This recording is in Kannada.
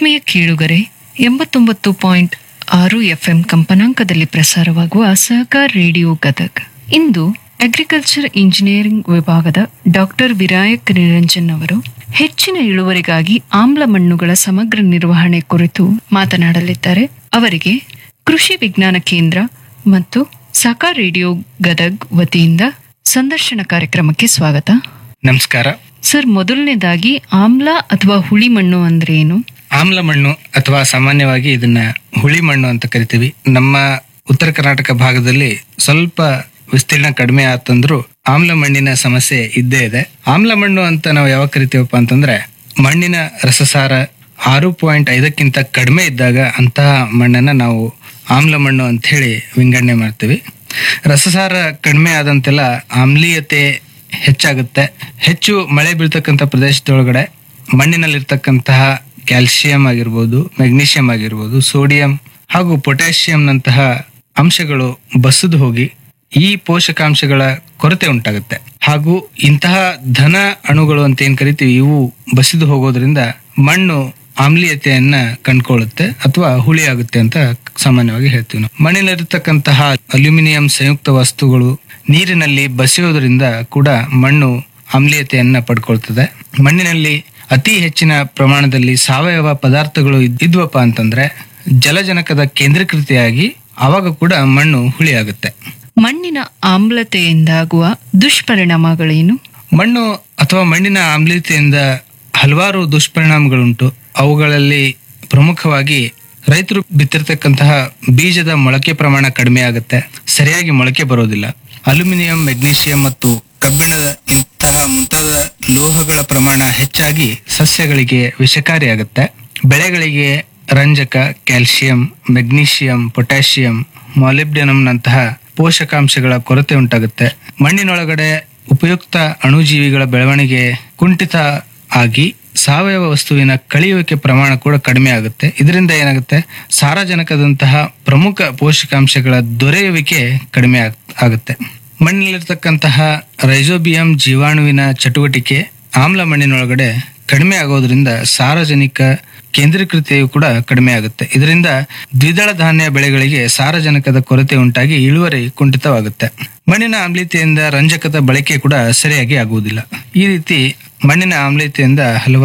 ಆತ್ಮೀಯ ಕೇಳುಗರೆ ಎಂಬತ್ತೊಂಬತ್ತು ಪಾಯಿಂಟ್ ಆರು ಎಫ್ಎಂ ಕಂಪನಾಂಕದಲ್ಲಿ ಪ್ರಸಾರವಾಗುವ ಸಹಕಾರ್ ರೇಡಿಯೋ ಗದಗ್ ಇಂದು ಅಗ್ರಿಕಲ್ಚರ್ ಇಂಜಿನಿಯರಿಂಗ್ ವಿಭಾಗದ ಡಾಕ್ಟರ್ ವಿನಾಯಕ್ ನಿರಂಜನ್ ಅವರು ಹೆಚ್ಚಿನ ಇಳುವರಿಗಾಗಿ ಆಮ್ಲ ಮಣ್ಣುಗಳ ಸಮಗ್ರ ನಿರ್ವಹಣೆ ಕುರಿತು ಮಾತನಾಡಲಿದ್ದಾರೆ ಅವರಿಗೆ ಕೃಷಿ ವಿಜ್ಞಾನ ಕೇಂದ್ರ ಮತ್ತು ಸಹಕಾರ್ ರೇಡಿಯೋ ಗದಗ್ ವತಿಯಿಂದ ಸಂದರ್ಶನ ಕಾರ್ಯಕ್ರಮಕ್ಕೆ ಸ್ವಾಗತ ನಮಸ್ಕಾರ ಸರ್ ಮೊದಲನೇದಾಗಿ ಆಮ್ಲ ಅಥವಾ ಹುಳಿ ಮಣ್ಣು ಅಂದ್ರೆ ಏನು ಆಮ್ಲ ಮಣ್ಣು ಅಥವಾ ಸಾಮಾನ್ಯವಾಗಿ ಇದನ್ನ ಹುಳಿ ಮಣ್ಣು ಅಂತ ಕರಿತೀವಿ ನಮ್ಮ ಉತ್ತರ ಕರ್ನಾಟಕ ಭಾಗದಲ್ಲಿ ಸ್ವಲ್ಪ ವಿಸ್ತೀರ್ಣ ಕಡಿಮೆ ಆತಂದ್ರು ಆಮ್ಲ ಮಣ್ಣಿನ ಸಮಸ್ಯೆ ಇದ್ದೇ ಇದೆ ಆಮ್ಲ ಮಣ್ಣು ಅಂತ ನಾವು ಯಾವಾಗ ಕರಿತೀವಪ್ಪ ಅಂತಂದ್ರೆ ಮಣ್ಣಿನ ರಸಸಾರ ಆರು ಪಾಯಿಂಟ್ ಐದಕ್ಕಿಂತ ಕಡಿಮೆ ಇದ್ದಾಗ ಅಂತಹ ಮಣ್ಣನ್ನ ನಾವು ಆಮ್ಲ ಮಣ್ಣು ಅಂತ ಹೇಳಿ ವಿಂಗಡಣೆ ಮಾಡ್ತೀವಿ ರಸಸಾರ ಕಡಿಮೆ ಆದಂತೆಲ್ಲ ಆಮ್ಲೀಯತೆ ಹೆಚ್ಚಾಗುತ್ತೆ ಹೆಚ್ಚು ಮಳೆ ಬೀಳ್ತಕ್ಕಂಥ ಪ್ರದೇಶದೊಳಗಡೆ ಮಣ್ಣಿನಲ್ಲಿರ್ತಕ್ಕಂತಹ ಕ್ಯಾಲ್ಸಿಯಂ ಆಗಿರ್ಬೋದು ಮೆಗ್ನೀಷಿಯಂ ಆಗಿರ್ಬೋದು ಸೋಡಿಯಂ ಹಾಗೂ ಪೊಟ್ಯಾಷಿಯಂನಂತಹ ಅಂಶಗಳು ಬಸದು ಹೋಗಿ ಈ ಪೋಷಕಾಂಶಗಳ ಕೊರತೆ ಉಂಟಾಗುತ್ತೆ ಹಾಗೂ ಇಂತಹ ಧನ ಅಣುಗಳು ಅಂತ ಏನ್ ಕರಿತೀವಿ ಇವು ಬಸಿದು ಹೋಗೋದ್ರಿಂದ ಮಣ್ಣು ಆಮ್ಲೀಯತೆಯನ್ನ ಕಂಡ್ಕೊಳ್ಳುತ್ತೆ ಅಥವಾ ಹುಳಿ ಆಗುತ್ತೆ ಅಂತ ಸಾಮಾನ್ಯವಾಗಿ ಹೇಳ್ತೀವಿ ನಾವು ಮಣ್ಣಿನಲ್ಲಿರ್ತಕ್ಕಂತಹ ಅಲ್ಯೂಮಿನಿಯಂ ಸಂಯುಕ್ತ ವಸ್ತುಗಳು ನೀರಿನಲ್ಲಿ ಬಸಿಯೋದ್ರಿಂದ ಕೂಡ ಮಣ್ಣು ಆಮ್ಲೀಯತೆಯನ್ನ ಪಡ್ಕೊಳ್ತದೆ ಮಣ್ಣಿನಲ್ಲಿ ಅತಿ ಹೆಚ್ಚಿನ ಪ್ರಮಾಣದಲ್ಲಿ ಸಾವಯವ ಪದಾರ್ಥಗಳು ಇದ್- ಇದ್ವಪ್ಪ ಅಂತಂದ್ರೆ ಜಲಜನಕದ ಕೇಂದ್ರೀಕೃತಿಯಾಗಿ ಆವಾಗ ಕೂಡ ಮಣ್ಣು ಹುಳಿ ಆಗುತ್ತೆ ಮಣ್ಣಿನ ಆಮ್ಲತೆಯಿಂದಾಗುವ ದುಷ್ಪರಿಣಾಮಗಳೇನು ಮಣ್ಣು ಅಥವಾ ಮಣ್ಣಿನ ಆಮ್ಲೀಯತೆಯಿಂದ ಹಲವಾರು ದುಷ್ಪರಿಣಾಮಗಳುಂಟು ಅವುಗಳಲ್ಲಿ ಪ್ರಮುಖವಾಗಿ ರೈತರು ಬಿತ್ತಿರ್ತಕ್ಕಂತಹ ಬೀಜದ ಮೊಳಕೆ ಪ್ರಮಾಣ ಕಡಿಮೆ ಆಗುತ್ತೆ ಸರಿಯಾಗಿ ಮೊಳಕೆ ಬರೋದಿಲ್ಲ ಅಲ್ಯೂಮಿನಿಯಂ ಮೆಗ್ನೀಷಿಯಂ ಮತ್ತು ಕಬ್ಬಿಣದ ಇಂತಹ ಮುಂತಾದ ಲೋಹಗಳ ಪ್ರಮಾಣ ಹೆಚ್ಚಾಗಿ ಸಸ್ಯಗಳಿಗೆ ವಿಷಕಾರಿಯಾಗುತ್ತೆ ಬೆಳೆಗಳಿಗೆ ರಂಜಕ ಕ್ಯಾಲ್ಸಿಯಂ ಮೆಗ್ನೀಷಿಯಂ ಪೊಟ್ಯಾಷಿಯಂ ಮಾಲಿಬ್ಡಿಯಂನಂತಹ ಪೋಷಕಾಂಶಗಳ ಕೊರತೆ ಉಂಟಾಗುತ್ತೆ ಮಣ್ಣಿನೊಳಗಡೆ ಉಪಯುಕ್ತ ಅಣುಜೀವಿಗಳ ಬೆಳವಣಿಗೆ ಕುಂಠಿತ ಆಗಿ ಸಾವಯವ ವಸ್ತುವಿನ ಕಳೆಯುವಿಕೆ ಪ್ರಮಾಣ ಕೂಡ ಕಡಿಮೆ ಆಗುತ್ತೆ ಇದರಿಂದ ಏನಾಗುತ್ತೆ ಸಾರಜನಕದಂತಹ ಪ್ರಮುಖ ಪೋಷಕಾಂಶಗಳ ದೊರೆಯುವಿಕೆ ಕಡಿಮೆ ಆಗ್- ಆಗುತ್ತೆ ಮಣ್ಣಿನಲ್ಲಿರ್ತಕ್ಕಂತಹ ರೈಜೋಬಿಯಂ ಜೀವಾಣುವಿನ ಚಟುವಟಿಕೆ ಆಮ್ಲ ಮಣ್ಣಿನೊಳಗಡೆ ಕಡಿಮೆ ಆಗೋದ್ರಿಂದ ಸಾರಜನಿಕ ಕೇಂದ್ರೀಕೃತಿಯು ಕೂಡ ಕಡಿಮೆ ಆಗುತ್ತೆ ಇದರಿಂದ ದ್ವಿದಳ ಧಾನ್ಯ ಬೆಳೆಗಳಿಗೆ ಸಾರಜನಕದ ಕೊರತೆ ಉಂಟಾಗಿ ಇಳುವರಿ ಕುಂಠಿತವಾಗುತ್ತೆ ಮಣ್ಣಿನ ಆಮ್ಲೀಯತೆಯಿಂದ ರಂಜಕದ ಬಳಕೆ ಕೂಡ ಸರಿಯಾಗಿ ಆಗುವುದಿಲ್ಲ ಈ ರೀತಿ ಮಣ್ಣಿನ ಆಮ್ಲೀಯತೆಯಿಂದ ಹಲವಾರು